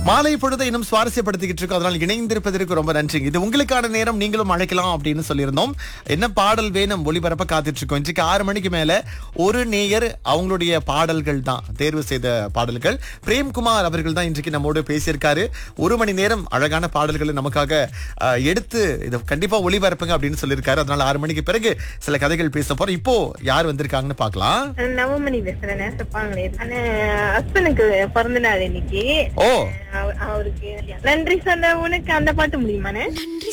மாலை பொழுதை இன்னும் சுவாரஸ்யப்படுத்திக்கிட்டு இருக்கோம் அதனால் இணைந்திருப்பதற்கு ரொம்ப நன்றி இது உங்களுக்கான நேரம் நீங்களும் அழைக்கலாம் அப்படின்னு சொல்லியிருந்தோம் என்ன பாடல் வேணும் ஒளிபரப்ப காத்துட்டு இருக்கோம் இன்றைக்கு ஆறு மணிக்கு மேல ஒரு நேயர் அவங்களுடைய பாடல்கள் தான் தேர்வு செய்த பாடல்கள் பிரேம்குமார் அவர்கள் தான் இன்றைக்கு நம்மோடு பேசியிருக்காரு ஒரு மணி நேரம் அழகான பாடல்களை நமக்காக அஹ், எடுத்து இதை கண்டிப்பா ஒளிபரப்புங்க அப்படின்னு சொல்லியிருக்காரு அதனால ஆறு மணிக்கு பிறகு சில கதைகள் பேச போறோம் இப்போ யார் வந்திருக்காங்கன்னு பார்க்கலாம் நவமணி பேசுறேன் நேசப்பாங்களே ஆனா ஹஸ்பண்டுக்கு பிறந்த நாள் இன்னைக்கு ஓ அவ- அவருக்கு நன்றி சொல்ல உனக்கு அந்த பாட்டு முடியுமாண்ணே நன்றி